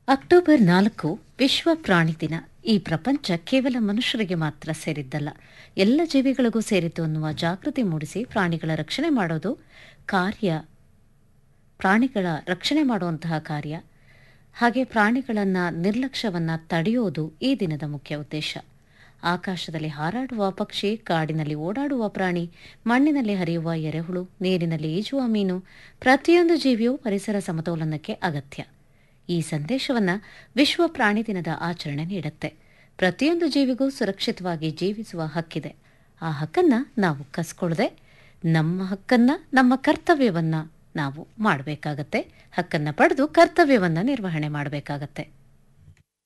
October ನಾಲ್ಕು ವಿಶ್ವ ಪ್ರಾಣಿ ದಿನ ಈ ಪ್ರಪಂಚ ಕೇವಲ ಮನುಷ್ಯರಿಗೆ ಮಾತ್ರ ಸೇರಿದ್ದಲ್ಲ ಎಲ್ಲ ಜೀವಿಗಳಿಗೂ ಸೇರಿತು ಅನ್ನುವ ಜಾಗೃತಿ ಮೂಡಿಸಿ ಪ್ರಾಣಿಗಳ ರಕ್ಷಣೆ ಮಾಡೋದು ಕಾರ್ಯ ಪ್ರಾಣಿಗಳ ರಕ್ಷಣೆ ಮಾಡುವಂತಹ ಕಾರ್ಯ ಹಾಗೆ ಪ್ರಾಣಿಗಳನ್ನ ನಿರ್ಲಕ್ಷ್ಯವನ್ನ ತಡೆಯೋದು ಈ ದಿನದ ಮುಖ್ಯ ಉದ್ದೇಶ ಆಕಾಶದಲ್ಲಿ ಹಾರಾಡುವ ಪಕ್ಷಿ ಕಾಡಿನಲ್ಲಿ ಓಡಾಡುವ ಪ್ರಾಣಿ ಮಣ್ಣಿನಲ್ಲಿ ಹರಿಯುವ ಎರೆಹುಳು ನೀರಿನಲ್ಲಿ ಈಜುವ ಮೀನು ಪ್ರತಿಯೊಂದು ಜೀವಿಯೂ ಪರಿಸರ ಸಮತೋಲನಕ್ಕೆ ಅಗತ್ಯ ಈ ಸಂದೇಶವನ್ನ ವಿಶ್ವ ಪ್ರಾಣಿ ದಿನದ ಆಚರಣೆ ನೀಡುತ್ತೆ ಪ್ರತಿಯೊಂದು ಜೀವಿಗೂ ಸುರಕ್ಷಿತವಾಗಿ ಜೀವಿಸುವ ಹಕ್ಕಿದೆ ಆ ಹಕ್ಕನ್ನ ನಾವು ಕಸ್ಕೊಳ್ಳದೆ ನಮ್ಮ ಹಕ್ಕನ್ನ ನಮ್ಮ ಕರ್ತವ್ಯವನ್ನ ನಾವು ಮಾಡಬೇಕಾಗತ್ತೆ ಹಕ್ಕನ್ನ ಪಡೆದು ಕರ್ತವ್ಯವನ್ನ ನಿರ್ವಹಣೆ ಮಾಡಬೇಕಾಗತ್ತೆ